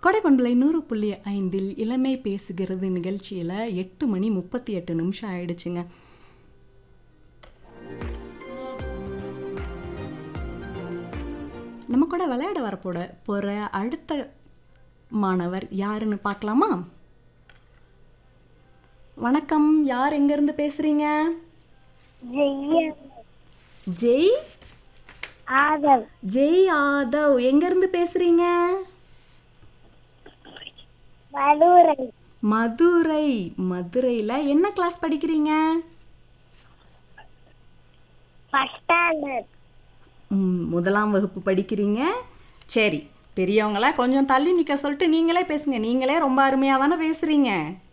கொடைப்பண்பலை நூறு புள்ளி ஐந்தில் இளமை பேசுகிறது நிகழ்ச்சியில் எட்டு மணி முப்பத்தி எட்டு நிமிஷம் ஆயிடுச்சுங்க நம்ம கூட விளையாட வரப்போட போகிற அடுத்த மாணவர் யாருன்னு பார்க்கலாமா வணக்கம் யார் எங்கேருந்து பேசுகிறீங்க ஜெய்ய ஜெய் ஆதவ் ஜெய் ஆதவ் எங்கேருந்து பேசுகிறீங்க மதுரை மதுரை மதுரையில் என்ன கிளாஸ் படிக்கிறீங்க ஃபர்ஸ்ட் ஸ்டாண்டர்ட் ம், முதலாம் வகுப்பு படிக்கிறீங்க சரி பெரியவங்கள கொஞ்சம் தள்ளி நிற்க சொல்லிட்டு நீங்களே பேசுங்க நீங்களே ரொம்ப அருமையாக தானே பேசுகிறீங்க